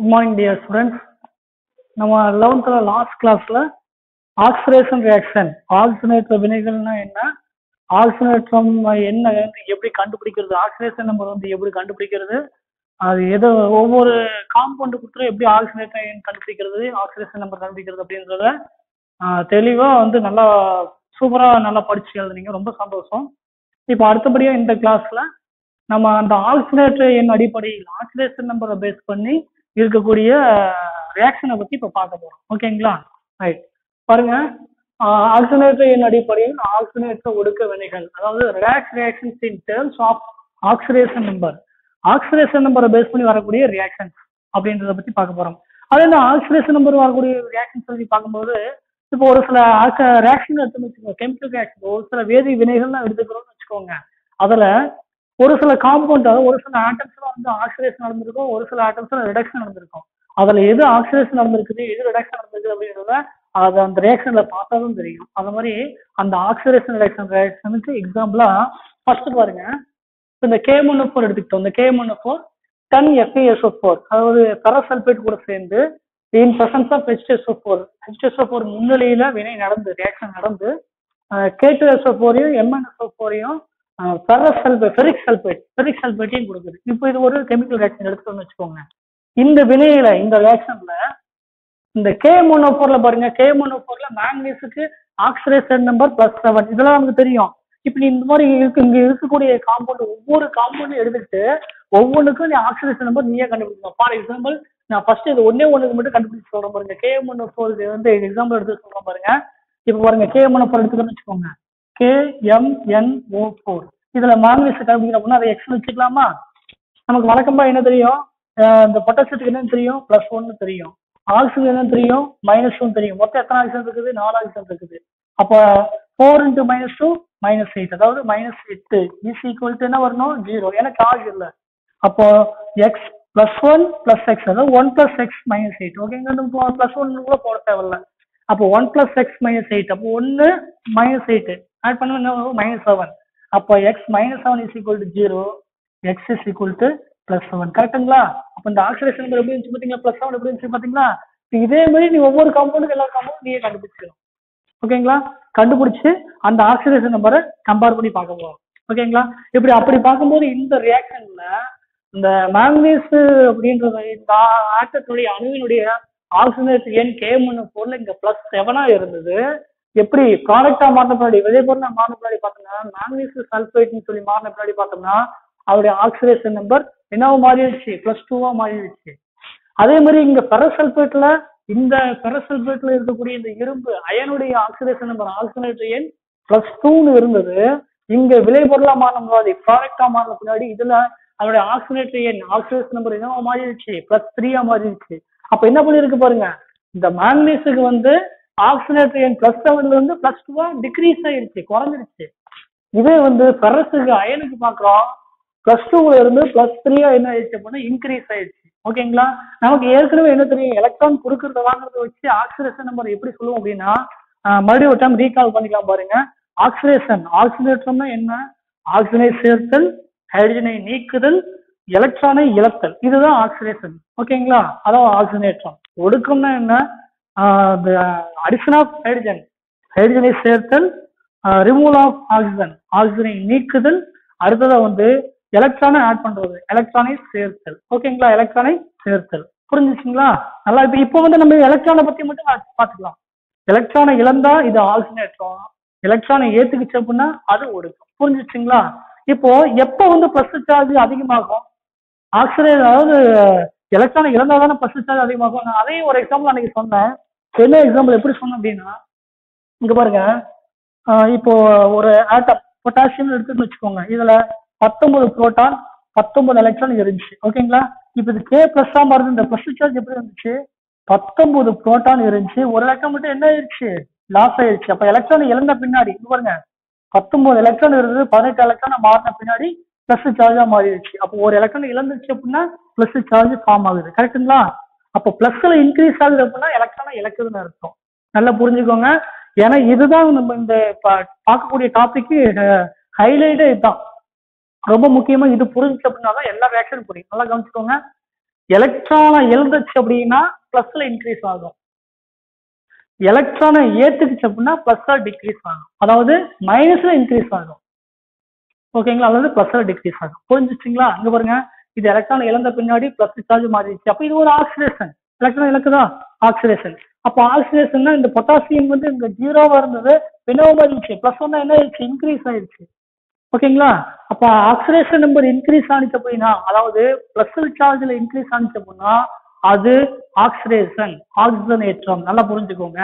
Good morning dear students நம்ம லெவன்த்தில் last கிளாஸில் ஆக்சிடேஷன் ரியாக்ஷன் ஆக்சினேட்டர் வினைகள்னா என்ன ஆக்சினேற்றம் என்ன வந்து எப்படி கண்டுபிடிக்கிறது ஆக்சிடேஷன் நம்பர் வந்து எப்படி கண்டுபிடிக்கிறது அது எது ஒவ்வொரு காம்பவுண்டு கொடுத்துரும் எப்படி ஆக்சினேட்டர் கண்டுபிடிக்கிறது ஆக்சிடேஷன் நம்பர் கண்டுபிடிக்கிறது அப்படின்றத தெளிவாக வந்து நல்லா சூப்பராக நல்லா படிச்சு எழுதுனீங்க ரொம்ப சந்தோஷம் இப்போ அடுத்தபடியாக இந்த கிளாஸில் நம்ம அந்த ஆக்சிலேட்டர் எண் அடிப்படையில் ஆக்சிலேஷன் நம்பரை பேஸ் பண்ணி இருக்கக்கூடிய ரியாக்ஷனை பற்றி இப்போ பார்க்க போகிறோம் ஓகேங்களா ரைட் பாருங்க ஆக்சிலேட்டர் எண் அடிப்படையில் ஆக்சிலேட்டர் ஒடுக்க வினைகள் அதாவது ரியாக்ஸ் reactions in terms of oxidation number oxidation நம்பரை பேஸ் பண்ணி வரக்கூடிய ரியாக்ஷன்ஸ் அப்படின்றத பற்றி பார்க்க போகிறோம் அதே இந்த ஆக்சிடேஷன் நம்பர் வரக்கூடிய ரியாக்ஷன்ஸ் பற்றி பார்க்கும்போது இப்போ ஒரு சில ரியாக்ஷன் எடுத்துன்னு வச்சுக்கோங்க கெமிக்கல் ரியாக்ஷன் ஒரு சில வேதி வினைகள்லாம் எடுத்துக்கிறோம்னு வச்சுக்கோங்க அதில் ஒரு சில காம்பவுண்ட் அதாவது ஒரு சில ஆட்டம்ஸ்ல வந்து ஆக்சிடேஷன் நடந்திருக்கும் ஒரு சில ஆட்டம்ஸ்ல ரிடக்ஷன் நடந்திருக்கும் அதுல எது ஆக்சிடேஷன் நடந்திருக்குது எது ரிடக்ஷன் நடந்திருக்கு அப்படின்றத அது அந்த ரியாக்ஷன்ல பார்த்தாலும் தெரியும் அந்த மாதிரி அந்த ஆக்சிடேஷன் ரிடக்ஷன் ரியாக்ஷனுக்கு எக்ஸாம்பிளா ஃபர்ஸ்ட் பாருங்க இந்த கே ஒன் ஃபோர் எடுத்துக்கிட்டோம் இந்த K one four ten FASO four அதாவது பெரசல்பேட் கூட சேர்ந்து in presence of HSO four HSO four முன்னிலையில வினை நடந்து ரியாக்ஷன் நடந்து கே டூ எஸ்ஓ ஃபோரையும் எம்என்எஸ்ஓ ஃபோரையும் ferrous sulphate ferric sulphate ferric சல்பேட்டையும் கொடுக்குது இப்போ இது ஒரு கெமிக்கல் ரியாக்ஷன் எடுத்துக்கோன்னு வச்சுக்கோங்க இந்த வினையில இந்த ரியாக்ஷன்ல இந்த கே மோனோஃபோர்ல பாருங்க கே மோனோஃபோர்ல மேங்கனீஸுக்கு ஆக்சிடேஷன் நம்பர் பிளஸ் செவன் இதெல்லாம் நமக்கு தெரியும் இப்போ நீ இந்த மாதிரி இருக்கு இங்க இருக்கக்கூடிய காம்பவுண்ட் ஒவ்வொரு காம்பவுண்டும் எடுத்துக்கிட்டு ஒவ்வொன்றுக்கும் நீ ஆக்சிடேஷன் நம்பர் நீயே கண்டுபிடிக்கணும் ஃபார் எக்ஸாம்பிள் நான் ஃபர்ஸ்ட் இது ஒன்னே ஒண்ணுக்கு மட்டும் கண்டுபிடிச்சு சொல்றேன் பாருங்க கே மோனோஃபோருக்கு வந்து எக்ஸாம்பிள் எடுத்து சொல்றேன் பாருங்க இப்போ பாருங்க கே மோனோஃபோர் எடுத்துக்கணும்னு வச்சுக்கோங்க K M N O four இதுல மேங்கனீஸ் கண்டுபிடிக்கணும் அப்படின்னா அதை எக்ஸ் வச்சுக்கலாமா நமக்கு வழக்கமா என்ன தெரியும் இந்த பொட்டாசியத்துக்கு என்ன தெரியும் பிளஸ் ஒன்னு தெரியும் ஆக்சிஜன் என்ன தெரியும் மைனஸ் ஒன் தெரியும் மொத்தம் எத்தனை ஆக்சிஜன் இருக்குது நாலு ஆக்சிஜன் இருக்குது அப்போ four into minus two minus eight அதாவது மைனஸ் எட்டு இஸ் ஈக்குவல் டு என்ன வரணும் ஜீரோ ஏன்னா சார்ஜ் இல்லை அப்போ x plus one plus x அதாவது one plus x minus eight ஓகேங்க பிளஸ் ஒன் கூட போட தேவையில்ல அப்போ one plus x minus eight அப்போ ஒன்று மைனஸ் எயிட் ஆட் பண்ண மைனஸ் செவன் அப்போ x minus seven is equal to zero x is equal to plus seven கரெக்டுங்களா அப்போ இந்த ஆக்சிடேஷன் நம்பர் எப்படி இருந்துச்சு பார்த்தீங்களா பிளஸ் செவன் எப்படி இருந்துச்சு பார்த்தீங்களா இதே மாதிரி நீ ஒவ்வொரு காம்பவுண்டுக்கு எல்லா காம்பவுண்டும் நீயே கண்டுபிடிச்சிக்கணும் ஓகேங்களா கண்டுபிடிச்சு அந்த ஆக்சிடேஷன் நம்பரை கம்பேர் பண்ணி பார்க்க போகிறோம் ஓகேங்களா இப்படி அப்படி பார்க்கும்போது இந்த ரியாக்ஷன்ல இந்த மேங்கனீஸ் அப்படின்றது இந்த ஆட்டத்துடைய அணுவினுடைய ஆக்சிஜனேட் எண் கே முன்னு பொருள் இங்க பிளஸ் செவனா இருந்தது எப்படி ப்ராடக்டா மாறின பின்னாடி விதை பொருளா மாறின பின்னாடி பார்த்தோம்னா மேங்கனீஸ் சல்ஃபேட்னு சொல்லி மாறின பின்னாடி பார்த்தோம்னா அவருடைய ஆக்சிடேஷன் நம்பர் என்னவோ மாறிடுச்சு பிளஸ் டூவா மாறிடுச்சு அதே மாதிரி இங்க பெரசல்பேட்ல இந்த பெரசல்பேட்ல இருக்கக்கூடிய இந்த இரும்பு அயனுடைய ஆக்சிடேஷன் நம்பர் ஆக்சிடேட் எண் பிளஸ் டூன்னு இருந்தது இங்க விலை பொருளா மாறின முன்னாடி ப்ராடக்டா மாறின பின்னாடி இதுல அதோடைய ஆக்சிடேட் எண் ஆக்சிடேஷன் நம்பர் என்னவோ மாறிடுச்சு பிளஸ் த்ரீயா மாறிடுச்சு அப்ப என்ன பண்ணிருக்கு பாருங்க இந்த மேங்கனீஸுக்கு வந்து ஆக்சிடேட்டர் எண் பிளஸ் செவன்ல இருந்து பிளஸ் டூவா டிக்ரீஸ் ஆயிருச்சு குறைஞ்சிருச்சு இதே வந்து ஃபெரஸுக்கு அயனுக்கு பாக்குறோம் பிளஸ் டூல இருந்து பிளஸ் த்ரீயா என்ன ஆயிடுச்சு அப்படின்னா இன்க்ரீஸ் ஆயிடுச்சு ஓகேங்களா நமக்கு ஏற்கனவே என்ன தெரியும் எலக்ட்ரான் கொடுக்கறத வாங்குறத வச்சு ஆக்சிடேஷன் நம்பர் எப்படி சொல்லுவோம் அப்படின்னா மறுபடியும் ஒரு டைம் ரீகால் பண்ணிக்கலாம் பாருங்க ஆக்சிடேஷன் ஆக்சிடேட்டர்னா என்ன ஆக்சிஜனை சேர்த்தல் ஹைட்ரஜனை நீக்குதல் எலக்ட்ரானை இழத்தல் இதுதான் ஆக்சிடேஷன் ஓகேங்களா அதான் ஆக்சிஜனேற்றம் ஒடுக்கம்னா என்ன அடிஷன் ஆஃப் ஹைட்ரஜன் ஹைட்ரஜனை சேர்த்தல் ரிமூவல் ஆஃப் ஆக்சிஜன் ஆக்சிஜனை நீக்குதல் அடுத்ததா வந்து எலக்ட்ரானை ஆட் பண்றது எலக்ட்ரானை சேர்த்தல் ஓகேங்களா எலக்ட்ரானை சேர்த்தல் புரிஞ்சுச்சுங்களா நல்லா இப்போ இப்போ வந்து நம்ம எலக்ட்ரானை பத்தி மட்டும் பார்த்துக்கலாம் எலக்ட்ரானை இழந்தா இது ஆக்சிஜனேற்றம் எலக்ட்ரானை ஏத்துக்குச்சு அப்படின்னா அது ஒடுக்கும் புரிஞ்சுச்சுங்களா இப்போ எப்போ வந்து பிளஸ் சார்ஜ் அதிகமாகும் ஆக்சிஜன் அதாவது எலக்ட்ரானை இழந்தா தானே பிளஸ் சார்ஜ் அதிகமாகும் நான் அதையும் ஒரு எக்ஸாம்பிள் அன்னைக்கு சொன்னேன் என்ன எக்ஸாம்பிள் எப்படி சொன்னேன் அப்படின்னா இங்க பாருங்க இப்போ ஒரு ஆட்டம் பொட்டாசியம் எடுத்துன்னு வச்சுக்கோங்க இதுல பத்தொன்பது புரோட்டான் பத்தொன்பது எலக்ட்ரான் இருந்துச்சு ஓகேங்களா இப்போ இது கே பிளஸ் தான் வருது இந்த பிளஸ் சார்ஜ் எப்படி இருந்துச்சு பத்தொன்பது புரோட்டான் இருந்துச்சு ஒரு எலக்ட்ரான் மட்டும் என்ன ஆயிடுச்சு லாஸ் ஆயிடுச்சு அப்ப எலக்ட்ரான் இழந்த பின்னாடி இது பாருங்க பத்தொன்பது எலக்ட்ரான் இருந்தது பதினெட்டு எலக்ட்ரான் மாறின பின்னாடி பிளஸ் சார்ஜா மாறிடுச்சு அப்போ ஒரு எலக்ட்ரான் இழந்துச்சு அப்படின்னா பிளஸ் சார்ஜ் ஃபார்ம் ஆகுது கரெக்டுங்களா அப்போ பிளஸ்ல இன்க்ரீஸ் ஆகுது அப்படின்னா எலக்ட்ரானை இழக்குதுன்னு அர்த்தம் நல்லா புரிஞ்சுக்கோங்க ஏன்னா இதுதான் நம்ம இந்த பார்க்கக்கூடிய டாபிக் ஹைலைட்டே இதுதான் ரொம்ப முக்கியமா இது புரிஞ்சு அப்படின்னா தான் எல்லா ரியாக்ஷனும் புரியும் நல்லா கவனிச்சுக்கோங்க எலக்ட்ரானை எழுந்துச்சு அப்படின்னா பிளஸ்ல இன்க்ரீஸ் ஆகும் எலக்ட்ரானை ஏத்துக்குச்சு அப்படின்னா பிளஸ்ல டிக்ரீஸ் ஆகும் அதாவது மைனஸ்ல இன்க்ரீஸ் ஆகும் ஓகேங்களா அல்லது பிளஸ்ல டிக்ரீஸ் ஆகும் புரிஞ்சுச்சுங்களா இங்க பாருங்க இது எலக்ட்ரான் இழந்த பின்னாடி பிளஸ் சார்ஜ் மாறிடுச்சு அப்ப இது ஒரு ஆக்சிடேஷன் எலக்ட்ரான் இழக்குதா ஆக்சிடேஷன் அப்போ ஆக்சிடேஷன்னா இந்த பொட்டாசியம் வந்து இங்க ஜீரோவா இருந்தது என்னவா மாறிடுச்சு பிளஸ் ஒன்னா என்ன ஆயிடுச்சு இன்க்ரீஸ் ஆயிடுச்சு ஓகேங்களா அப்ப ஆக்சிடேஷன் நம்பர் இன்க்ரீஸ் ஆனிச்சு அப்படின்னா அதாவது பிளஸ் சார்ஜ்ல இன்க்ரீஸ் ஆனிச்சு அப்படின்னா அது ஆக்சிடேஷன் ஆக்சிஜனேற்றம் நல்லா புரிஞ்சுக்கோங்க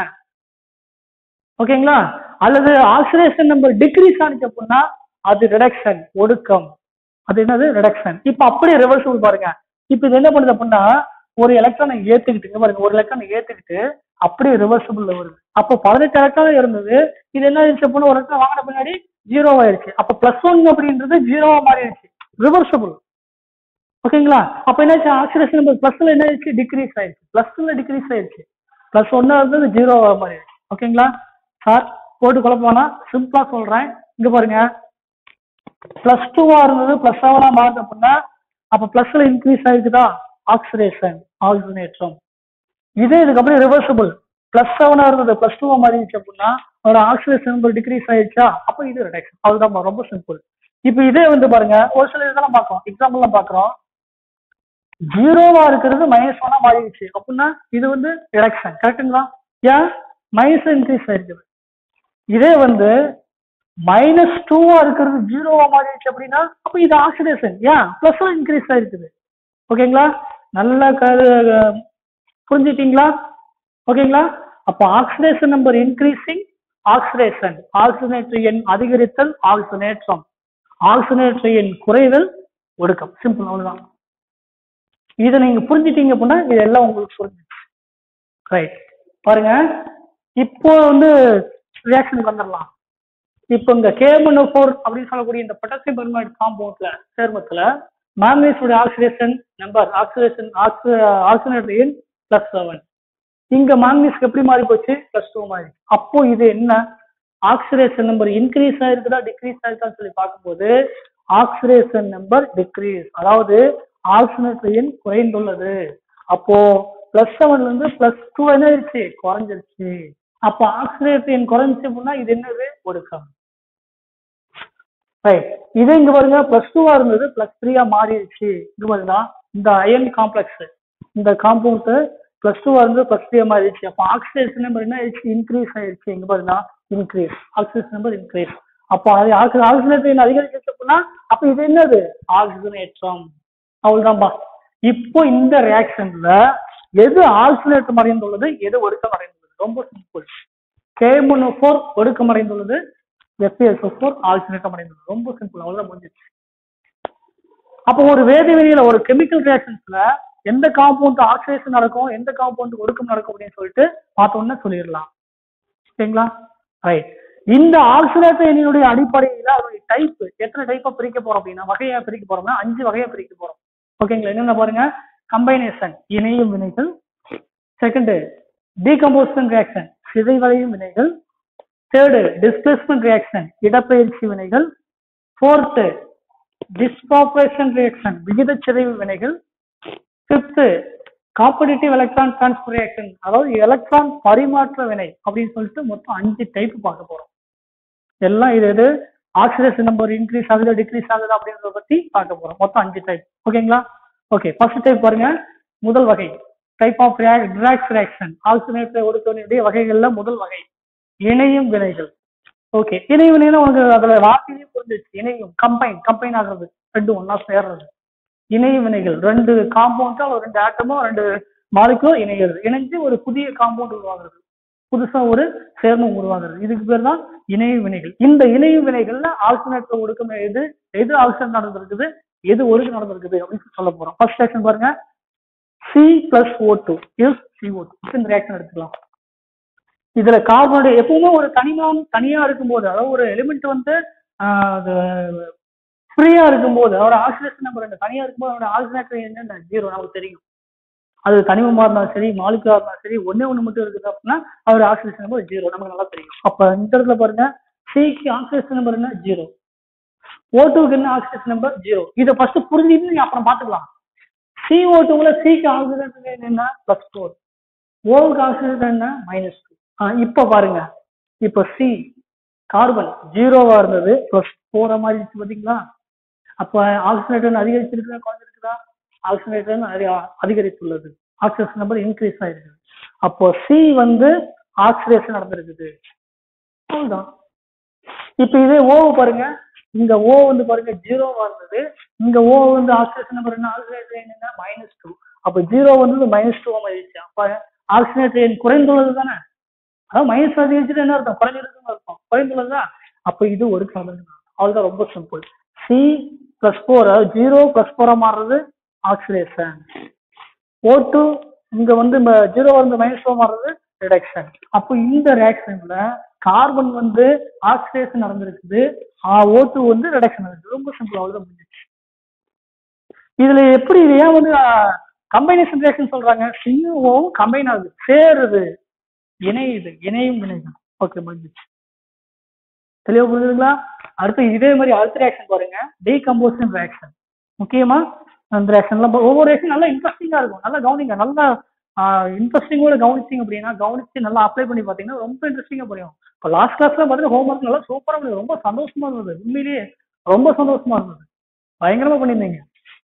ஓகேங்களா அல்லது ஆக்சிடேஷன் நம்பர் டிக்ரீஸ் ஆனிச்சு அப்படின்னா அது ரிடக்ஷன் ஒடுக்கம் அது என்னது ரிடக்ஷன் இப்ப அப்படியே ரிவர்சபிள் பாருங்க இப்ப இது என்ன பண்ணுது அப்படின்னா ஒரு எலக்ட்ரானை ஏத்துக்கிட்டு இங்க பாருங்க ஒரு எலக்ட்ரானை ஏத்துக்கிட்டு அப்படியே ரிவர்சபிள்ல வருது அப்போ பதினெட்டு எலக்ட்ரான் இருந்தது இது என்ன ஆயிடுச்சு அப்படின்னா ஒரு எலக்ட்ரான் வாங்கின பின்னாடி ஜீரோ ஆயிருச்சு அப்ப பிளஸ் ஒன் அப்படின்றது ஜீரோவா மாறிடுச்சு ரிவர்சபிள் ஓகேங்களா அப்ப என்னாச்சு ஆக்சிடேஷன் நம்பர் பிளஸ்ல என்ன ஆயிடுச்சு டிக்ரீஸ் ஆயிடுச்சு பிளஸ்ல டிக்ரீஸ் ஆயிடுச்சு பிளஸ் ஒன்னா இருந்தது ஜீரோவா மாறிடுச்சு ஓகேங்களா சார் போட்டு குழப்பம்னா சிம்பிளா சொல்றேன் இங்க பாருங்க பிளஸ் டூவா இருந்தது பிளஸ் செவனா மாறுது அப்படின்னா அப்ப பிளஸ்ல இன்க்ரீஸ் ஆயிருக்குதா ஆக்சிடேஷன் ஆக்சினேற்றம் இதே இதுக்கப்புறம் ரிவர்சபிள் பிளஸ் செவனா இருந்தது பிளஸ் டூவா மாறிடுச்சு அப்படின்னா அதோட ஆக்சிடேஷன் நம்பர் டிக்ரீஸ் ஆயிடுச்சா அப்ப இது ரிடக்ஷன் அதுதான் ரொம்ப சிம்பிள் இப்போ இதே வந்து பாருங்க ஒரு சில இதெல்லாம் பார்க்கறோம் எக்ஸாம்பிள்லாம் பார்க்கறோம் ஜீரோவா இருக்கிறது மைனஸ் ஒன்னா மாறிடுச்சு அப்படின்னா இது வந்து ரிடக்ஷன் கரெக்டுங்களா ஏன் மைனஸ் இன்க்ரீஸ் ஆயிருக்குது இதே வந்து மைனஸ் டூவா இருக்கிறது ஜீரோவா மாறிடுச்சு அப்படின்னா அப்ப இது ஆக்சிடேஷன் ஏன் பிளஸ் இன்க்ரீஸ் ஆயிருக்குது ஓகேங்களா நல்லா க- புரிஞ்சுட்டீங்களா ஓகேங்களா அப்ப ஆக்சிடேஷன் நம்பர் இன்க்ரீசிங் ஆக்சிடேஷன் ஆக்சிஜனேற்ற எண் அதிகரித்தல் ஆக்சிஜனேற்றம் ஆக்சிஜனேற்ற எண் குறைதல் ஒடுக்கம் சிம்பிள் அவ்வளவுதான் இதை நீங்க புரிஞ்சிட்டீங்க அப்படின்னா இது எல்லாம் உங்களுக்கு புரிஞ்சிச்சு ரைட் பாருங்க இப்போ வந்து ரியாக்ஷன் வந்துடலாம் இப்போ இந்த கேமனோ ஃபோர் அப்படின்னு சொல்லக்கூடிய இந்த பொட்டாசியம் பெர்மைட் காம்பவுண்ட்ல சேர்மத்துல மேங்கனீஸோட ஆக்சிடேஷன் நம்பர் ஆக்சிடேஷன் ஆக்சிஜனேட்டர் எண் பிளஸ் செவன் இங்க மேங்கனீஸ்க்கு எப்படி மாறி போச்சு பிளஸ் டூ மாறி அப்போ இது என்ன ஆக்சிடேஷன் நம்பர் இன்க்ரீஸ் ஆயிருக்குதா டிக்ரீஸ் ஆயிருக்கான்னு சொல்லி பார்க்கும்போது ஆக்சிடேஷன் நம்பர் டிக்ரீஸ் அதாவது ஆக்சிஜனேட்டர் எண் குறைந்துள்ளது அப்போ பிளஸ் செவன்ல இருந்து பிளஸ் டூ என்ன ஆயிருச்சு குறைஞ்சிருச்சு அப்போ ஆக்சிடேட்டர் எண் குறைஞ்சிச்சு அப்படின்னா இது என்னது ஒடுக்கம் ரைட் இது இங்க பாருங்க பிளஸ் டூவா இருந்தது பிளஸ் த்ரீயா மாறிடுச்சு இங்க பாருங்க இந்த அயன் காம்ப்ளெக்ஸ் இந்த காம்பவுண்ட் பிளஸ் டூவா இருந்து பிளஸ் த்ரீயா மாறிடுச்சு அப்போ ஆக்சிடேஷன் நம்பர் என்ன ஆயிடுச்சு இன்க்ரீஸ் ஆயிடுச்சு இங்க பாருங்க இன்க்ரீஸ் ஆக்சிடேஷன் நம்பர் இன்க்ரீஸ் அப்போ அது ஆக்சிஜனேட்டர் அதிகரிச்சு அப்படின்னா அப்ப இது என்னது ஆக்சிஜனேற்றம் அவ்வளவுதான்பா இப்போ இந்த ரியாக்ஷன்ல எது ஆக்சிஜனேற்றம் அடைந்துள்ளது எது ஒடுக்கம் அடைந்துள்ளது ரொம்ப சிம்பிள் கேமுனோ ஃபோர் ஒடுக்கம் அடைந்துள்ளது எஃப்எஸ்ஓ ஃபோர் ஆக்சிஜனேற்றம் அடைந்துள்ளது ரொம்ப சிம்பிள் அவ்வளவுதான் முடிஞ்சிச்சு அப்போ ஒரு வேதிவினையில ஒரு கெமிக்கல் ரியாக்ஷன்ஸ்ல எந்த காம்பவுண்ட் ஆக்சிடேஷன் நடக்கும் எந்த காம்பவுண்ட் ஒடுக்கம் நடக்கும் அப்படின்னு சொல்லிட்டு பார்த்தோம்னா சொல்லிடலாம் சரிங்களா ரைட் இந்த ஆக்சிடேட்டர் எண்ணினுடைய அடிப்படையில அதனுடைய டைப் எத்தனை டைப்பா பிரிக்க போறோம் அப்படின்னா வகையா பிரிக்க போறோம்னா அஞ்சு வகையா பிரிக்க போறோம் ஓகேங்களா என்னென்ன பாருங்க கம்பைனேஷன் இணையும் வினைகள் செகண்ட் டீகம்போசன் ரியாக்ஷன் சிதைவடையும் வினைகள் தேர்டு டிஸ்பிளேஸ்மெண்ட் ரியாக்ஷன் இடப்பெயர்ச்சி வினைகள் ஃபோர்த்து டிஸ்பாப்புலேஷன் ரியாக்ஷன் விகிதச் சிதைவு வினைகள் fifth competitive electron transfer reaction அதாவது எலக்ட்ரான் பரிமாற்ற வினை அப்படின்னு சொல்லிட்டு மொத்தம் அஞ்சு டைப் பார்க்க போறோம் எல்லாம் இது எது ஆக்சிடேஷன் நம்பர் இன்க்ரீஸ் ஆகுது டிக்ரீஸ் ஆகுது அப்படின்றத பத்தி பார்க்க போறோம் மொத்தம் அஞ்சு டைப் ஓகேங்களா ஓகே ஃபர்ஸ்ட் டைப் பாருங்க முதல் வகை டைப் ஆஃப் டிராக்ஸ் ரியாக்ஷன் ஆக்சிடேட்டர் ஒடுக்கவினுடைய வகைகள்ல முதல் வகை இணையும் வினைகள் ஓகே இணை வினைனா உனக்கு அதுல வார்த்தையிலேயே புரிஞ்சிச்சு இணையும் கம்பைன் கம்பைன் ஆகுறது ரெண்டும் ஒண்ணா சேர்றது இணை வினைகள் ரெண்டு காம்பவுண்டோ ரெண்டு ஆட்டமோ ரெண்டு மாலிகுலோ இணைகிறது இணைஞ்சு ஒரு புதிய காம்பவுண்ட் உருவாகிறது புதுசா ஒரு சேர்மம் உருவாகிறது இதுக்கு பேர் தான் இணைய வினைகள் இந்த இணைய வினைகள்ல ஆல்டர்னேட்டிவ் ஒடுக்கம் எது எது ஆக்சிஜன் நடந்திருக்குது எது ஒடுக்கம் நடந்திருக்குது அப்படின்னு சொல்ல போறோம் ஃபர்ஸ்ட் ரியாக்ஷன் பாருங்க C plus O two is C O two இந்த ரியாக்ஷன் எடுத்துக்கலாம் இதுல கார்பனுடைய எப்பவுமே ஒரு தனிமம் தனியா இருக்கும்போது அதாவது ஒரு எலிமெண்ட் வந்து ஃப்ரீயா இருக்கும்போது அதோட ஆக்சிடேஷன் நம்பர் ரெண்டு தனியா இருக்கும்போது அதோட ஆக்சிஜனேட்டர் என்ன ஜீரோ நமக்கு தெரியும் அது தனிமமா இருந்தாலும் சரி மாலிகுலா இருந்தாலும் சரி ஒண்ணே ஒண்ணு மட்டும் இருக்குது அப்படின்னா அதோட ஆக்சிடேஷன் நம்பர் ஜீரோ நமக்கு நல்லா தெரியும் அப்ப இந்த இடத்துல பாருங்க சிக்கு ஆக்சிடேஷன் நம்பர் என்ன ஜீரோ ஓ டூக்கு என்ன ஆக்சிடேஷன் நம்பர் ஜீரோ இதை ஃபர்ஸ்ட் புரிஞ்சுட்டு நீங்க அப்புறம் பாத்துக்கலாம் CO டூல சிக்கு ஆக்சிஜன் என்ன பிளஸ் ஃபோர் ஓவுக்கு ஆக்சிஜன் என்ன மைனஸ் டூ இப்போ பாருங்க இப்போ சி கார்பன் ஜீரோவா இருந்தது பிளஸ் ஃபோரா மாறிடுச்சு பாத்தீங்களா அப்ப ஆக்சிஜனேட்டன் அதிகரிச்சிருக்குதா குறைஞ்சிருக்குதா ஆக்சிஜனேட்டன் அதிகரித்துள்ளது ஆக்சிஜன் நம்பர் இன்க்ரீஸ் ஆயிருக்கு அப்போ சி வந்து ஆக்சிடேஷன் நடந்திருக்குது அவ்வளவுதான் இப்ப இதே ஓ பாருங்க இங்க ஓ வந்து பாருங்க ஜீரோவா இருந்தது இங்க ஓ வந்து ஆக்சிடேஷன் நம்பர் என்ன ஆக்சிடேஷன் என்ன மைனஸ் டூ அப்ப ஜீரோ வந்து மைனஸ் டூ மாறிடுச்சு அப்ப ஆக்சிடேஷன் குறைந்துள்ளது தானே அதாவது மைனஸ் அதிகரிச்சுட்டு என்ன அர்த்தம் குறைஞ்சிருக்குன்னு அர்த்தம் குறைந்துள்ளதா அப்ப இது ஒரு காரணம் அவ்வளவுதான் ரொம்ப சிம்பிள் சி பிளஸ் ஃபோர் அதாவது ஜீரோ பிளஸ் ஃபோரா மாறுறது ஆக்சிடேஷன் ஓ டூ இங்க வந்து ஜீரோ வந்து மைனஸ் ஃபோர் மாறுறது ரிடக்ஷன் அப்போ இந்த ரியாக்ஷன்ல கார்பன் வந்து ஆக்சிடேஷன் நடந்திருக்குது ஓ டூ வந்து ரிடக்ஷன் நடக்குது ரொம்ப சிம்பிள் அவ்வளவுதான் முடிஞ்சிச்சு இதுல எப்படி இது ஏன் வந்து கம்பைனேஷன் ரியாக்ஷன் சொல்றாங்க சியும் கம்பைன் ஆகுது சேருது இணையுது இணையும் வினைகள் ஓகே முடிஞ்சிச்சு தெளிவா புரிஞ்சுதுங்களா அடுத்து இதே மாதிரி அடுத்த ரியாக்ஷன் பாருங்க டீகம்போசன் ரியாக்ஷன் முக்கியமா அந்த ரியாக்ஷன்ல ஒவ்வொரு ரியாக்ஷன் நல்லா இன்ட்ரெஸ்டிங்கா இருக்கும் நல்லா கவனிங்க நல்லா இன்ட்ரெஸ்டிங்கோட கவனிச்சிங்க அப்படின்னா கவனிச்சு நல்லா அப்ளை பண்ணி பார்த்தீங்கன்னா ரொம்ப இன்ட்ரெஸ்டிங்கா புரியும் இப்போ லாஸ்ட் கிளாஸ்ல பார்த்தீங்கன்னா ஹோம்ஒர்க் நல்லா சூப்பரா பண்ணி ரொம்ப சந்தோஷமா இருந்தது உண்மையிலேயே ரொம்ப சந்தோஷமா இருந்தது பயங்கரமா பண்ணியிருந்தீங்க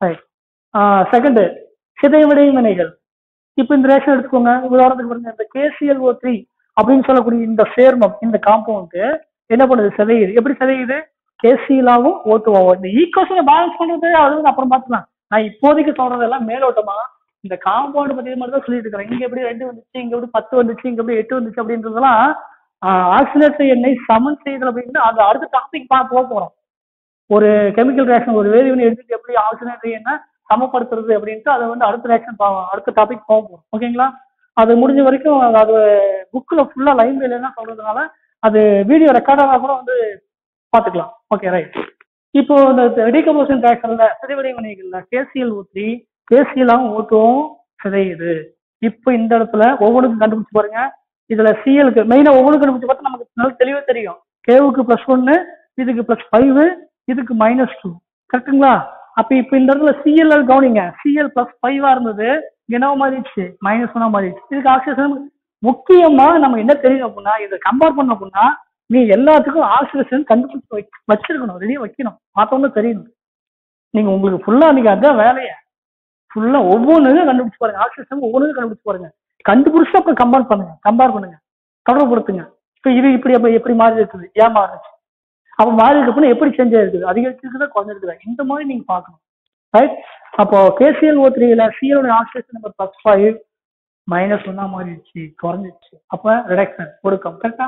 செகண்ட் சிதைவடை வினைகள் இப்போ இந்த ரேஷன் எடுத்துக்கோங்க உதாரணத்துக்கு பாருங்க இந்த கேசிஎல் ஓ த்ரீ அப்படின்னு சொல்லக்கூடிய இந்த சேர்மம் இந்த காம்பவுண்ட் என்ன பண்ணுது சிதையுது எப்படி சிதையுது கேசியலாவும் ஓட்டுவாவும் இந்த ஈக்குவேஷனை பேலன்ஸ் பண்றது அது வந்து அப்புறம் பார்த்துக்கலாம் நான் இப்போதைக்கு சொல்றதெல்லாம் மேலோட்டமா இந்த காம்பவுண்ட் பத்தி மட்டும் தான் சொல்லிட்டு இருக்கிறேன் இங்க எப்படி ரெண்டு வந்துச்சு இங்க எப்படி பத்து வந்துச்சு இங்க எப்படி எட்டு வந்துச்சு அப்படின்றதெல்லாம் ஆக்சிலேட்டர் எண்ணெய் சமன் செய்தல் அப்படின்னா அது அடுத்த டாபிக் பார்க்க போக போறோம் ஒரு கெமிக்கல் ரியாக்ஷன் ஒரு வேதிவினை எடுத்துட்டு எப்படி ஆக்சிலேட்டர் என்ன சமப்படுத்துறது அப்படின்ட்டு அதை வந்து அடுத்த ரியாக்ஷன் அடுத்த டாபிக் போக போறோம் ஓகேங்களா அது முடிஞ்ச வரைக்கும் அது புக்கில் ஃபுல்லாக லைன் இல்லைன்னா சொல்றதுனால அது வீடியோ ரெக்கார்டாக கூட வந்து பார்த்துக்கலாம் ஓகே ரைட் இப்போ இந்த டீகம்போசன் ரியாக்ஷன்ல சிதைவடை வினைகள்ல கேசிஎல் ஊற்றி கேசியலாகவும் ஓட்டுவோம் சிதையுது இப்போ இந்த இடத்துல ஒவ்வொன்றுக்கும் கண்டுபிடிச்சு பாருங்க இதுல சிஎலுக்கு மெயினா ஒவ்வொன்றும் கண்டுபிடிச்சு பார்த்தா நமக்கு நல்லா தெளிவா தெரியும் கேவுக்கு பிளஸ் ஒன்னு இதுக்கு பிளஸ் ஃபைவ் இதுக்கு மைனஸ் டூ கரெக்டுங்களா அப்ப இப்ப இந்த இடத்துல சிஎல் கவனிங்க சிஎல் பிளஸ் ஃபைவா இருந்தது என்னவா மாறிடுச்சு மைனஸ் ஒன்னா மாறிடுச்சு இதுக்கு ஆக்சிஜன் முக்கியமா நம்ம என்ன தெரியும் அப்படின்னா இதை கம்பேர் பண்ண அப்படின்னா நீ எல்லாத்துக்கும் ஆக்சிஜன் கண்டுபிடிச்சு வை- வச்சிருக்கணும் ரெடியா வைக்கணும் பார்த்தோம்னா தெரியணும் நீங்க உங்களுக்கு ஃபுல்லா நீங்க அதான் வேலையை ஃபுல்லா ஒவ்வொன்றும் கண்டுபிடிச்சு பாருங்க ஆக்சிஜன் ஒவ்வொன்றும் கண்டுபிடிச்சு பாருங்க கண்டுபிடிச்சு அப்புறம் கம்பேர் பண்ணுங்க கம்பேர் பண்ணுங்க தொடர்புடுத்துங்க இப்போ இது இப்படி அப்ப எப்படி மாறி இருக்குது ஏன் மாறுச்சு அப்ப மாறி இருக்கு எப்படி சேஞ்ச் ஆயிருக்குது அதிகரிச்சிருக்குதா குறைஞ்சிருக்குதா இந்த மாதிரி நீங்க பார்க்கணும் ரைட் அப்போ கேசிஎல் ஓ த்ரீல சிஎலோட oxygen number plus five minus ஒன்னா மாறிடுச்சு குறைஞ்சிருச்சு அப்ப ரிடக்ஷன் ஒடுக்கம் கரெக்டா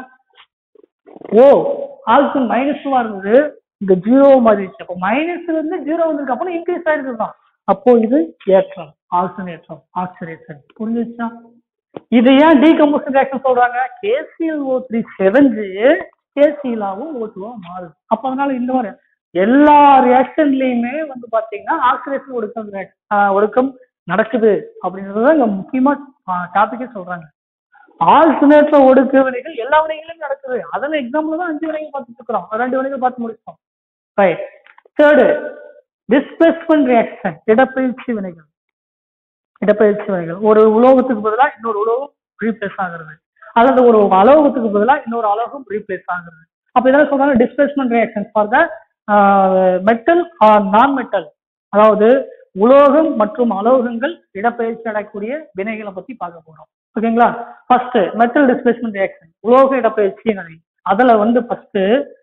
ஓ ஆக்சிஜன் மைனஸ் டூவா இருந்தது இங்க ஜீரோ மாறிடுச்சு அப்போ மைனஸ்ல இருந்து ஜீரோ வந்திருக்கு அப்போ இன்க்ரீஸ் ஆயிருக்குது தான் அப்போ இது ஏற்றம் ஆக்சிஜன் ஏற்றம் ஆக்சிடேஷன் புரிஞ்சிச்சா இது ஏன் டீகம்போசன் ரியாக்ஷன் சொல்றாங்க கேசிஎல் ஓ த்ரீ செவஞ்சு கேசியலாவும் ஓட்டுவும் மாறுது அப்ப அதனால இந்த மாதிரி எல்லா ரியாக்ஷன்லயுமே வந்து பாத்தீங்கன்னா ஆக்சிடேஷன் ஒடுக்கம் react- ஆஹ் ஒடுக்கம் நடக்குது அப்படின்றத இங்க முக்கியமா டாபிக்கே சொல்றாங்க ஆல்டர்னேட்ல ஒடுக்க வினைகள் எல்லா வினைகளும் நடக்குது அதில் எக்ஸாம்பிள் தான் அஞ்சு வினைகள் பார்த்துட்டு இருக்கிறோம் ரெண்டு வினைகள் பார்த்து முடிச்சோம் ரைட் தேர்டு டிஸ்பிளேஸ்மெண்ட் ரியாக்ஷன் இடப்பெயர்ச்சி வினைகள் இடப்பெயர்ச்சி வினைகள் ஒரு உலோகத்துக்கு பதிலாக இன்னொரு உலோகம் ரீப்ளேஸ் ஆகுறது அல்லது ஒரு அலோகத்துக்கு பதிலாக இன்னொரு அலோகம் ரீப்ளேஸ் ஆகுறது அப்ப இதெல்லாம் சொல்றாங்க displacement reaction for the metal or non metal அதாவது உலோகம் மற்றும் அலோகங்கள் இடப்பெயர்ச்சி அடையக்கூடிய வினைகளை பத்தி பார்க்க போறோம் ஓகேங்களா ஃபர்ஸ்ட் மெட்டல் டிஸ்பிளேஸ்மெண்ட் ரியாக்ஷன் உலோக இடப்பெயர்ச்சி வினை அதுல வந்து ஃபர்ஸ்ட்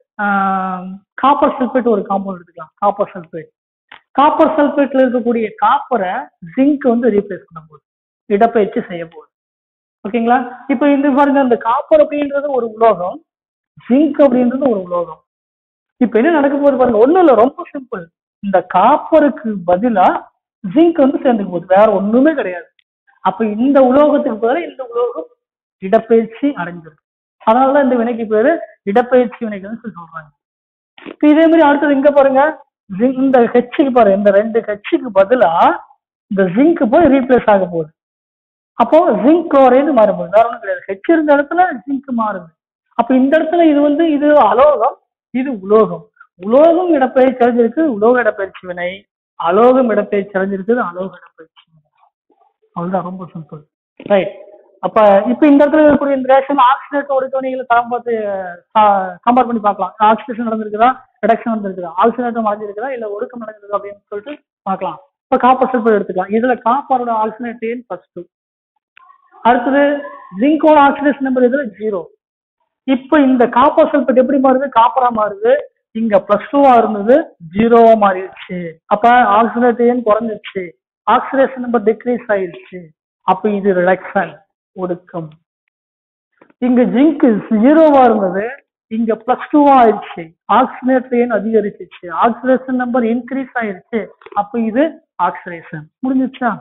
காப்பர் சல்பேட் ஒரு காம்பவுண்ட் எடுத்துக்கலாம் காப்பர் சல்பேட் காப்பர் சல்பேட்ல இருக்கக்கூடிய காப்பரை ஜிங்க் வந்து ரீப்ளேஸ் பண்ண போகுது இடப்பெயர்ச்சி செய்ய போகுது ஓகேங்களா இப்போ இந்த பாருங்க இந்த காப்பர் அப்படின்றது ஒரு உலோகம் ஜிங்க் அப்படின்றது ஒரு உலோகம் இப்போ என்ன நடக்க போகுது பாருங்க ஒண்ணும் இல்லை ரொம்ப சிம்பிள் இந்த காப்பருக்கு பதிலா ஜிங்க் வந்து சேர்ந்துக்க போகுது வேற ஒண்ணுமே கிடையாது அப்ப இந்த உலோகத்துக்கு பதிலா இந்த உலோகம் இடப்பெயர்ச்சி அடைஞ்சிருக்கு அதனாலதான் இந்த வினைக்கு பேரு இடப்பெயர்ச்சி வினைகள்னு சொல்லி சொல்றாங்க இப்ப இதே மாதிரி அடுத்தது இங்க பாருங்க zinc- இந்த ஹெச்சுக்கு பாருங்க இந்த ரெண்டு ஹெச்சுக்கு பதிலா இந்த ஜிங்க் போய் ரீப்ளேஸ் ஆக போகுது அப்போ ஜிங்க் குளோரைடு மாற போகுது வேற ஒன்றும் கிடையாது ஹெச் இருந்த இடத்துல ஜிங்க் மாறுது அப்ப இந்த இடத்துல இது வந்து இது அலோகம் இது உலோகம் உலோகம் இடப்பெயர்ச்சி அடைஞ்சிருக்கு உலோக இடப்பெயர்ச்சி வினை அலோகம் இடப்பெயர்ச்சி அடைஞ்சிருக்குது அலோக இடப்பெயர்ச்சி அவ்வளவுதான் ரொம்ப சிம்பிள் ரைட் அப்ப இப்ப இந்த இடத்துல இருக்கக்கூடிய இந்த ரியாக்ஷன் ஆக்சிடேட் ஒடுக்கவணிகளை தரம் பார்த்து கம்பேர் பண்ணி பார்க்கலாம் ஆக்சிடேஷன் நடந்திருக்குதா ரிடக்ஷன் நடந்திருக்குதா ஆக்சிடேட்டம் அடைஞ்சிருக்குதா இல்ல ஒடுக்கம் நடந்திருக்குதா அப்படின்னு சொல்லிட்டு பார்க்கலாம் இப்ப காப்பர் சல்பேட் எடுத்துக்கலாம் இதுல காப்பரோட ஆக்சிடேட் எண் ஃபர்ஸ்ட் அடுத்தது ஜிங்கோட ஆக்சிடேஷன் நம்பர் இதுல ஜீரோ இப்போ இந்த காப்பர் சல்பேட் எப்படி மாறுது காப்பரா மாறுது இங்க பிளஸ் டூவா இருந்தது ஜீரோவா மாறிடுச்சு அப்ப ஆக்சிடேட் எண் குறைஞ்சிருச்சு ஆக்சிடேஷன் நம்பர் டிக்ரீஸ் ஆயிடுச்சு அப்ப இது ரிடக்ஷன் ஒடுக்கம் இங்க ஜிங்க் ஜீரோவா இருந்தது இங்க பிளஸ் டூவா ஆயிடுச்சு ஆக்சிடேட் எண் அதிகரிச்சிச்சு ஆக்சிடேஷன் நம்பர் இன்க்ரீஸ் ஆயிடுச்சு அப்ப இது ஆக்சிடேஷன் முடிஞ்சிச்சா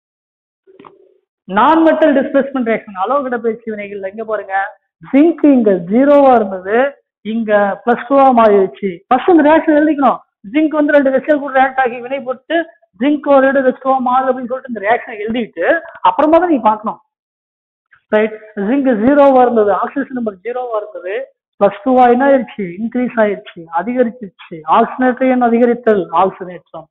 நான் மெட்டல் டிஸ்பிளேஸ்மெண்ட் ரியாக்ஷன் அலோகட பயிற்சி வினைகள்ல இங்க பாருங்க ஜிங்க் இங்க ஜீரோவா இருந்தது இங்க பிளஸ் டூவா மாறிடுச்சு ஃபர்ஸ்ட் இந்த ரியாக்ஷன் எழுதிக்கணும் ஜிங்க் வந்து ரெண்டு வெஸ்டல் கூட ரியாக்ட் ஆகி வினை போட்டு ஜிங்க் ஒரு ரெண்டு வெஸ்டோவா மாறுது அப்படின்னு சொல்லிட்டு இந்த ரியாக்ஷன் எழுதிட்டு அப்புறமா தான் நீ பார்க்கணும் ரைட் ஜிங்க் ஜீரோவா இருந்தது ஆக்சிஜன் நம்பர் ஜீரோவா இருந்தது பிளஸ் டூவா என்ன ஆயிடுச்சு இன்க்ரீஸ் ஆயிடுச்சு அதிகரிச்சிருச்சு ஆக்சினேட்டர் அதிகரித்தல் ஆக்சினேற்றம்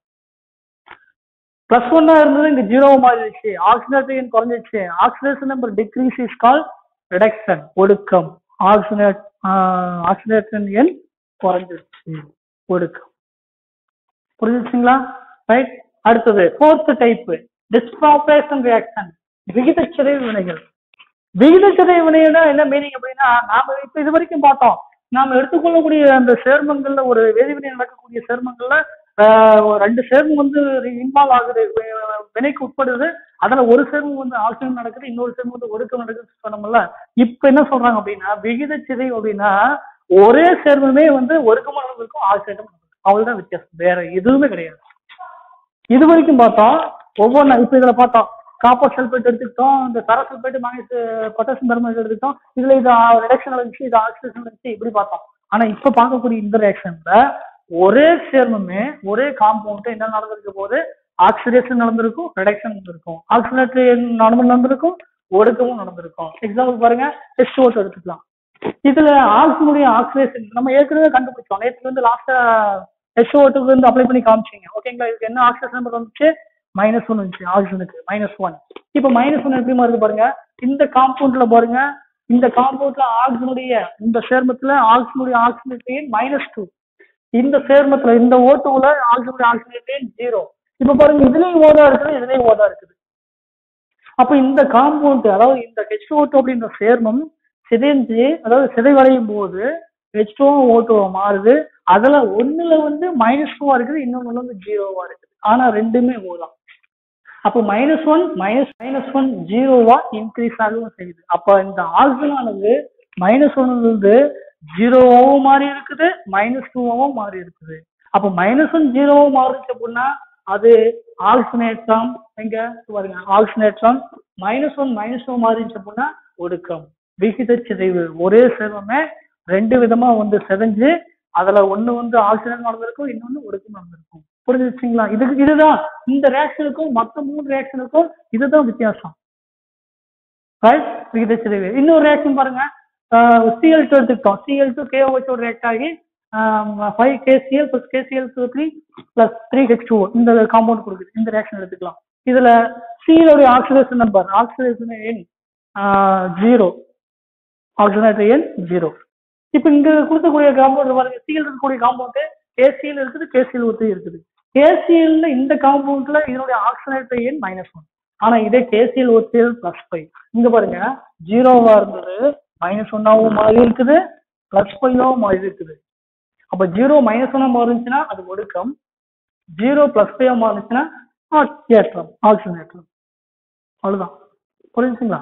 பிளஸ் ஒன்னா இருந்தது இங்க ஜீரோவா மாறிடுச்சு ஆக்சினேட்டர் குறைஞ்சிருச்சு oxidation number decrease is call reduction ஒடுக்கம் ஆக்சினேட் ஆக்சிடேஷன் எண் குறைஞ்சிருச்சு ஒடுக்கம் புரிஞ்சுச்சுங்களா ரைட் அடுத்தது ஃபோர்த் டைப் டிஸ்ப்ராபரேஷன் ரியாக்ஷன் விகிதச்சிதைவு வினைகள் விகிதச்சிதைவு வினைனா என்ன மீனிங் அப்படின்னா நாம இப்ப இது வரைக்கும் பார்த்தோம் நாம எடுத்துக்கொள்ளக்கூடிய அந்த சேர்மங்கள்ல ஒரு வேதிவினை நடக்கக்கூடிய சேர்மங்கள்ல ஆஹ், ஒரு ரெண்டு சேர்மம் வந்து இன்வால்வ் ஆகுது வி- வினைக்கு உட்படுது அதுல ஒரு சேர்மம் வந்து ஆக்சிஜன் நடக்குது இன்னொரு சேர்மம் வந்து ஒடுக்கம் நடக்குது சொன்னோம்ல இப்ப என்ன சொல்றாங்க அப்படின்னா விகிதச்சிதைவு அப்படின்னா ஒரே சேர்மமே வந்து ஒடுக்கமா நடந்திருக்கும் ஆக்சிஜன் அவ்வளவுதான் வித்தியாசம் வேற எதுவுமே கிடையாது இது வரைக்கும் பார்த்தோம் ஒவ்வொன்று இப்ப இதுல பார்த்தோம் காப்பர் சல்பேட் எடுத்துக்கிட்டோம் இந்த தர சல்பேட் மாங்கஸ் பொட்டாசியம் பெர்மனேட் எடுத்துக்கிட்டோம் இதுல இது ரிடக்ஷன் நடந்துச்சு இது ஆக்சிடேஷன் நடந்துச்சு இப்படி பார்த்தோம் ஆனா இப்ப பார்க்கக்கூடிய இந்த ரியாக்ஷன்ல ஒரே சேர்மமே ஒரே காம்பவுண்ட் என்ன நடந்திருக்க போது ஆக்சிடேஷன் நடந்திருக்கும் ரிடக்ஷன் நடந்திருக்கும் ஆக்சிடேட்டரி நடந்து நடந்திருக்கும் ஒடுக்கமும் நடந்திருக்கும் எக்ஸாம்பிள் பாருங்க டெஸ்ட் ஓட்டு எடுத்துக்கலாம் இதுல ஆக்சினுடைய ஆக்சிடேஷன் நம்ம ஏற்கனவே கண்டுபிடிச்சோம் நேற்று வந்து லாஸ்டா எஸ்ஓ ஓட்டுக்கு வந்து அப்ளை பண்ணி காமிச்சீங்க ஓகேங்களா இதுக்கு என்ன ஆக்சிடேஷன் நம்பர் வந்துச்சு மைனஸ் ஒன் வந்துச்சு ஆக்சிஜனுக்கு மைனஸ் ஒன் இப்போ மைனஸ் ஒன் எப்படி மாறுது பாருங்க இந்த காம்பவுண்ட்ல பாருங்க இந்த காம்பவுண்ட்ல ஆக்சிஜனுடைய இந்த சேர்மத்துல ஆக்சிஜனுடைய ஆக்சிஜன் மைனஸ் டூ இந்த சேர்மத்துல இந்த ஓட்டுல ஆக்சிஜனுடைய ஆக்சிஜன் ஜீரோ இப்போ பாருங்க இதுலயும் ஓதா இருக்குது இதுலயும் ஓதா இருக்குது அப்ப இந்த காம்பவுண்ட் அதாவது இந்த ஹெச் ஓட்டு அப்படின்ற சேர்மம் சிதைஞ்சு அதாவது சிதைவடையும் போது ஹெச் டூ ஓட்டோ மாறுது அதுல ஒண்ணுல வந்து மைனஸ் டூவா இருக்குது இன்னொன்னு வந்து ஜீரோவா இருக்குது ஆனா ரெண்டுமே ஓதான் அப்போ minus one minus minus one ஜீரோவா இன்க்ரீஸ் ஆகவும் செய்யுது அப்ப இந்த ஆக்சிஜன் ஆனது மைனஸ் ஒன்னுலேருந்து ஜீரோவாவும் மாறி இருக்குது மைனஸ் டூவாவும் மாறி இருக்குது அப்போ மைனஸ் ஒன் ஜீரோவும் மாறுச்சு அப்படின்னா அது ஆக்சினேற்றம் எங்க பாருங்க ஆக்சினேற்றம் மைனஸ் ஒன் மைனஸ் டூ மாறிச்சு அப்படின்னா ஒடுக்கம் விகித சிதைவு ஒரே சேர்மமே ரெண்டு விதமா வந்து சிதைஞ்சு அதுல ஒண்ணு வந்து ஆக்சிடென்ட் நடந்திருக்கும் இன்னொன்னு ஒடுக்கம் நடந்திருக்கும் புரிஞ்சுச்சுங்களா இதுக்கு இதுதான் இந்த ரியாக்ஷனுக்கும் மற்ற மூணு ரியாக்ஷனுக்கும் இதுதான் வித்தியாசம் ரைட் விகித சிதைவு இன்னொரு ரியாக்ஷன் பாருங்க சிஎல் டூ எடுத்துக்கிட்டோம் சிஎல் டூ கேஓஹெச்சோட ரியாக்ட் ஆகி five KCl plus KCl two three plus three H two இந்த காம்பவுண்ட் கொடுக்குது இந்த ரியாக்ஷன் எடுத்துக்கலாம் இதுல சிஎலோடைய ஆக்சிடேஷன் நம்பர் ஆக்சிடேஷன் எண் ஜீரோ ஆக்சிஜனேட்டர் எண் ஜீரோ இப்போ இங்க கொடுக்கக்கூடிய காம்பவுண்ட் பாருங்க சிஎல் இருக்கக்கூடிய காம்பவுண்ட் கேசிஎல் இருக்குது கேசிஎல் ஒத்து இருக்குது கேசிஎல்ல இந்த காம்பவுண்ட்ல இதனுடைய ஆக்சிஜனேட்டர் எண் மைனஸ் ஒன் ஆனா இதே கேசிஎல் ஒத்தியல் பிளஸ் ஃபைவ் இங்க பாருங்க ஜீரோவா இருந்தது மைனஸ் ஒன்னாவும் மாறி இருக்குது பிளஸ் ஃபைவாவும் மாறி இருக்குது அப்ப ஜீரோ மைனஸ் ஒன்னா மாறிச்சுன்னா அது ஒடுக்கம் ஜீரோ பிளஸ் ஃபைவ் மாறிச்சுன்னா ஏற்றம் ஆக்சிஜன் ஏற்றம் அவ்வளவுதான் புரிஞ்சுங்களா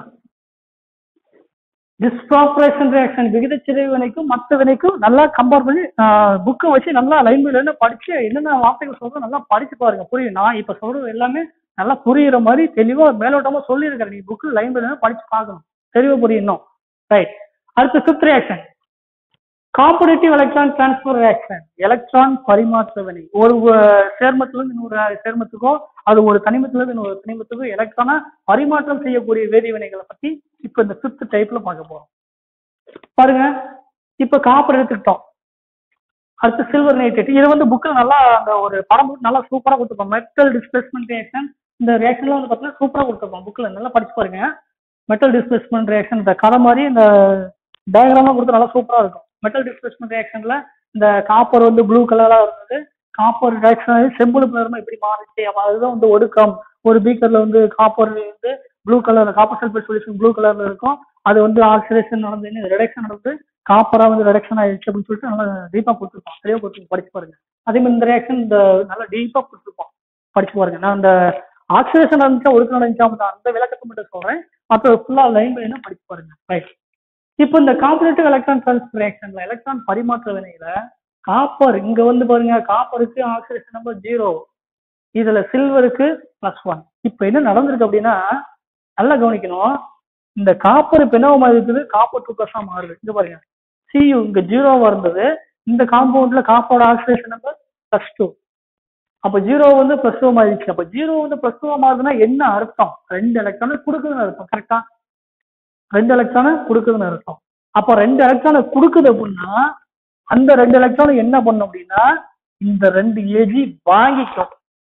டிஸ்ப்ராபரேஷன் ரியாக்ஷன் விகிதச்சிதை வினைக்கும் மற்ற வினைக்கும் நல்லா கம்பேர் பண்ணி புக்கை வச்சு நல்லா லைன் படிச்சு என்னென்ன வார்த்தைகள் சொல்றோம் நல்லா படிச்சு பாருங்க புரியும் நான் இப்ப சொல்றது எல்லாமே நல்லா புரியுற மாதிரி தெளிவா மேலோட்டமா சொல்லியிருக்கிறேன் நீ புக்கு லைன் பை படிச்சு பார்க்கணும் தெளிவா புரியணும் ரைட் அடுத்து fifth reaction competitive electron transfer reaction electron பரிமாற்ற வினை ஒரு அஹ், சேர்மத்திலிருந்து இன்னொரு சேர்மத்துக்கோ அது ஒரு தனிமத்திலிருந்து இன்னொரு தனிமத்துக்கோ எலக்ட்ரானை பரிமாற்றம் செய்யக்கூடிய வேதி வினைகளை பத்தி இப்ப இந்த ஃபிஃப்த் டைப்ல பார்க்க போறோம் பாருங்க இப்ப காப்பர் எடுத்துக்கிட்டோம் அடுத்து சில்வர் நைட்ரேட் இது வந்து புக்கில் நல்லா அந்த ஒரு படம் போட்டு நல்லா சூப்பராக கொடுத்துருப்போம் மெட்டல் டிஸ்பிளேஸ்மெண்ட் ரியாக்ஷன் இந்த ரியாக்ஷன்லாம் வந்து பார்த்தீங்கன்னா சூப்பராக கொடுத்துருப்போம் புக்கில் நல்லா படிச்சு பாருங்க மெட்டல் டிஸ்பிளேஸ்மெண்ட் ரியாக்ஷன் இந்த கதை மாதிரி இந்த டயக்ராம்லாம் கொடுத்து நல்லா சூப்பராக இருக்கும் மெட்டல் டிஸ்பிளேஸ்மெண்ட் ரியாக்ஷனில் இந்த காப்பர் வந்து ப்ளூ கலராக இருந்தது காப்பர் ரியாக்ஷன் செம்புளு கலர்மா இப்படி மாறிச்சு அப்போ அதுதான் வந்து ஒடுக்கம் ஒரு பீக்கர்ல வந்து காப்பர் வந்து blue colour copper sulphate solution blue கலர்ல இருக்கும் அது வந்து ஆக்சிடேஷன் நடந்து ரிடக்ஷன் நடந்து காப்பரா வந்து ரிடக்ஷன் ஆயிடுச்சு அப்படின்னு சொல்லிட்டு நல்லா டீப்பா கொடுத்துருப்போம் தெளிவாக கொடுத்து படிச்சு பாருங்க அதே மாதிரி இந்த ரியாக்ஷன் இந்த நல்லா டீப்பா கொடுத்துருப்போம் படிச்சு பாருங்க நான் இந்த ஆக்சிடேஷன் நடந்துச்சா ஒடுக்கம் நடந்துச்சா மட்டும் அந்த விளக்கத்தை மட்டும் சொல்றேன் மற்ற ஃபுல்லா லைன் பைனா படிச்சு பாருங்க ரைட் இப்போ இந்த காம்பனேட்டிவ் எலக்ட்ரான் டிரான்ஸ்ஃபர் ரியாக்ஷன்ல எலக்ட்ரான் பரிமாற்ற வினையில காப்பர் இங்க வந்து பாருங்க காப்பருக்கு ஆக்சிடேஷன் நம்பர் ஜீரோ இதுல சில்வருக்கு பிளஸ் ஒன் இப்போ என்ன நடந்திருக்கு அப்படின்னா நல்லா கவனிக்கணும் இந்த காப்பர் இப்ப என்னவா மாறி இருக்குது காப்பர் டூ பிளஸா மாறுது இங்க பாருங்க சியு இங்க ஜீரோவா இருந்தது இந்த காம்பவுண்ட்ல காப்பரோட ஆக்சிடேஷன் நம்பர் பிளஸ் டூ அப்ப ஜீரோ வந்து பிளஸ் டூ மாறிடுச்சு அப்ப ஜீரோ வந்து பிளஸ் டூ மாறுதுன்னா என்ன அர்த்தம் ரெண்டு எலக்ட்ரானை கொடுக்குதுன்னு அர்த்தம் கரெக்டா ரெண்டு எலக்ட்ரானை கொடுக்குதுன்னு அர்த்தம் அப்ப ரெண்டு எலக்ட்ரானை கொடுக்குது அப்படின்னா அந்த ரெண்டு எலக்ட்ரானை என்ன பண்ணும் அப்படின்னா இந்த ரெண்டு ஏஜி வாங்கிக்கும்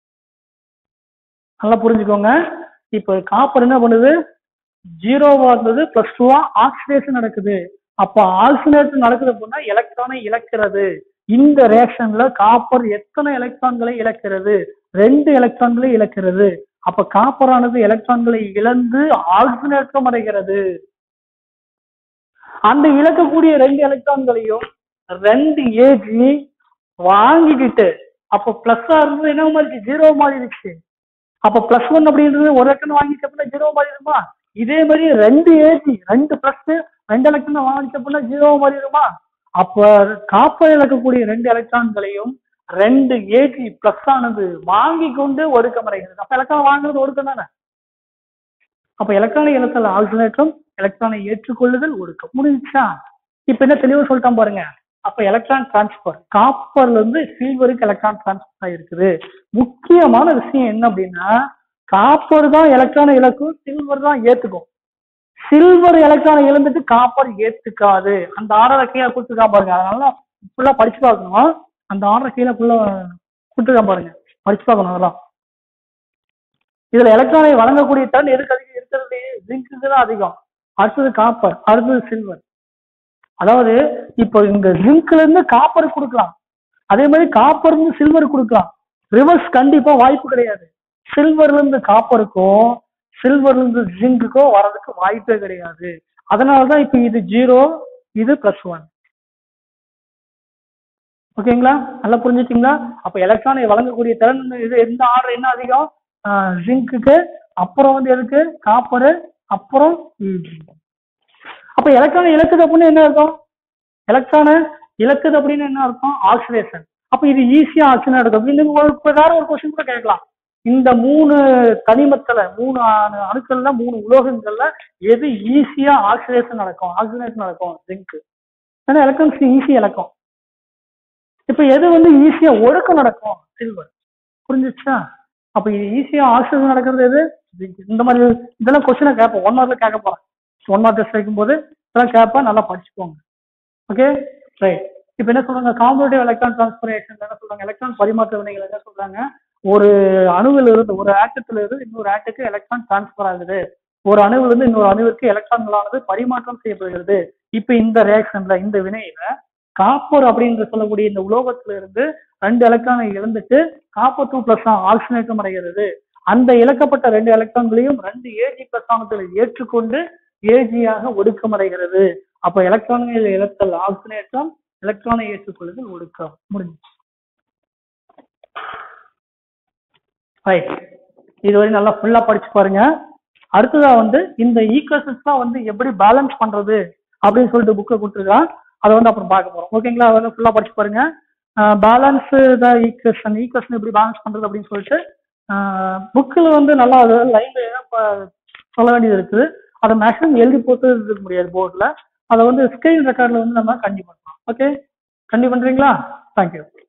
நல்லா புரிஞ்சுக்கோங்க இப்போ காப்பர் என்ன பண்ணுது ஜீரோவா இருந்தது பிளஸ் டூவா ஆக்சிடேஷன் நடக்குது அப்ப ஆக்சிடேஷன் நடக்குது அப்படின்னா எலக்ட்ரானை இழக்கிறது இந்த ரியாக்ஷன்ல காப்பர் எத்தனை எலக்ட்ரான்களை இழக்கிறது ரெண்டு எலக்ட்ரான்களை இழக்கிறது அப்ப காப்பரானது எலக்ட்ரான்களை இழந்து ஆக்சிடேற்றம் அடைகிறது அந்த இழக்கக்கூடிய ரெண்டு எலக்ட்ரான்களையும் ரெண்டு ஏஜி வாங்கிக்கிட்டு அப்ப பிளஸ் இருந்தது என்ன மாறிடுச்சு ஜீரோ மாறிடுச்சு அப்ப பிளஸ் ஒன் அப்படின்றது ஒரு எலக்ட்ரான் வாங்கிச்சு அப்படின்னா ஜீரோ மாறிடுமா இதே மாதிரி ரெண்டு ஏஜி ரெண்டு பிளஸ் ரெண்டு எலக்ட்ரான் வாங்கிச்சு அப்படின்னா ஜீரோ மாறிடுமா அப்ப காப்பர் இழக்கக்கூடிய ரெண்டு எலக்ட்ரான்களையும் ரெண்டு ஏஜி பிளஸ் ஆனது வாங்கி கொண்டு ஒடுக்கம் அடைகிறது அப்ப எலக்ட்ரான் வாங்குறது ஒடுக்கம் தானே அப்ப எலக்ட்ரானை இழத்தல் ஆல்டர்னேட்டும் எலக்ட்ரானை ஏற்றுக்கொள்ளுதல் ஒடுக்கம் முடிஞ்சுச்சா இப்ப என்ன தெளிவா சொல்லிட்டான் பாருங்க அப்ப எலக்ட்ரான் டிரான்ஸ்பர் காப்பர்ல இருந்து சில்வருக்கு எலக்ட்ரான் டிரான்ஸ்பர் ஆயிருக்குது முக்கியமான விஷயம் என்ன அப்படின்னா காப்பர் தான் எலக்ட்ரானை இழக்கும் சில்வர் தான் ஏத்துக்கும் சில்வர் எலக்ட்ரானை இழந்துட்டு காப்பர் ஏத்துக்காது அந்த ஆர்டரை கீழே கொடுத்துருக்கா பாருங்க அதனால ஃபுல்லா படிச்சு பார்க்கணும் அந்த ஆர்டரை கீழே ஃபுல்லா கொடுத்துருக்கா பாருங்க படிச்சு பார்க்கணும் அதெல்லாம் இதுல எலக்ட்ரானை வழங்கக்கூடிய திறன் எதுக்கு அதிகம் இருக்கிறது ஜிங்க்கு தான் அதிகம் அடுத்தது காப்பர் அடுத்தது சில்வர் அதாவது இப்போ இந்த ஜிங்க்ல இருந்து காப்பர் கொடுக்கலாம் அதே மாதிரி காப்பர் இருந்து சில்வர் கொடுக்கலாம் ரிவர்ஸ் கண்டிப்பா வாய்ப்பு கிடையாது சில்வர்ல இருந்து காப்பருக்கும் சில்வர்ல இருந்து ஜிங்குக்கோ வர்றதுக்கு வாய்ப்பே கிடையாது அதனாலதான் இப்ப இது ஜீரோ இது பிளஸ் ஒன் ஓகேங்களா நல்லா புரிஞ்சுட்டீங்களா அப்ப எலக்ட்ரானை வழங்கக்கூடிய திறன் இது எந்த ஆர்டர் என்ன அதிகம் ஜிங்க்குக்கு அப்புறம் வந்து எதுக்கு காப்பரு அப்புறம் அப்ப எலக்ட்ரானை இழக்குது அப்படின்னு என்ன அர்த்தம் எலக்ட்ரானை இழக்குது அப்படின்னு என்ன அர்த்தம் ஆக்சிடேஷன் அப்ப இது ஈஸியா ஆக்சிடேஷன் நடக்கும் இன்னும் ஒரு வேற ஒரு கொஸ்டின் கூட கேட்கலாம் இந்த மூணு தனிமத்துல மூணு அணு- அணுக்கள்ல மூணு உலோகங்கள்ல எது ஈஸியா ஆக்சிடேஷன் நடக்கும் ஆக்சிடேஷன் நடக்கும் ஜிங்க் ஏன்னா எலக்ட்ரான்ஸ் ஈஸி இழக்கும் இப்ப எது வந்து ஈஸியா ஒடுக்கம் நடக்கும் சில்வர் புரிஞ்சுச்சா அப்ப இது ஈஸியா ஆக்சிடேஷன் நடக்கிறது எது zinc. இந்த மாதிரி இதெல்லாம் கொஸ்டினை கேட்போம் ஒன் ஹவர்ல கேட்க போறேன் ஒன் ஹவர் டெஸ்ட் வைக்கும்போது இதெல்லாம் கேட்பேன் நல்லா படிச்சுக்கோங்க ஓகே ரைட் இப்போ என்ன சொல்றாங்க காம்படிட்டிவ் எலக்ட்ரான் டிரான்ஸ்பர் ஆக்ஷன் என்ன சொல்றாங்க எலக்ட்ரான் பரிமாற்ற வினைகள் என்ன சொல்றாங்க ஒரு அணுவில் இருந்து ஒரு ஆட்டத்துல இருந்து இன்னொரு ஆட்டுக்கு எலக்ட்ரான் டிரான்ஸ்பர் ஆகுது ஒரு அணுவில் இருந்து இன்னொரு அணுவிற்கு எலக்ட்ரான்களானது பரிமாற்றம் செய்யப்படுகிறது இப்போ இந்த ரியாக்ஷன்ல இந்த வினையில காப்பர் அப்படின்னு சொல்லக்கூடிய இந்த உலோகத்துல இருந்து ரெண்டு எலக்ட்ரானை இழந்துட்டு காப்பர் டூ பிளஸ் ஆக்சினேற்றம் அடைகிறது அந்த இழக்கப்பட்ட ரெண்டு எலக்ட்ரான்களையும் ரெண்டு ஏஜி பிளஸ் ஆனத்தில் ஏற்றுக்கொண்டு ஏஜியாக ஒடுக்கம் அடைகிறது அப்ப எலக்ட்ரான்கள் இழத்தல் ஆக்சினேற்றம் எலக்ட்ரானை ஏற்றுக்கொள்ளுதல் ஒடுக்கம் முடிஞ்சு ரைட் இதுவரை நல்லா ஃபுல்லா படிச்சு பாருங்க அடுத்ததா வந்து இந்த ஈக்குவேஷன்ஸ் தான் வந்து எப்படி பேலன்ஸ் பண்றது அப்படின்னு சொல்லிட்டு புக்கை கொடுத்துருக்கான் அதை வந்து அப்புறம் பார்க்க போறோம் ஓகேங்களா அதை வந்து ஃபுல்லா படிச்சு பாருங்க பேலன்ஸ் த ஈக்குவேஷன் ஈக்குவேஷன் எப்படி பேலன்ஸ் பண்றது அப்படின்னு சொல்லிட்டு புக்கில் வந்து நல்லா அது லைன்ல சொல்ல வேண்டியது இருக்குது அதை மேக்ஸிமம் எழுதி போட்டு இருக்க முடியாது போர்டில் அதை வந்து ஸ்கிரீன் ரெக்கார்டில் வந்து நம்ம கண்டி பண்ணலாம் ஓகே கண்டி பண்றீங்களா தேங்க்யூ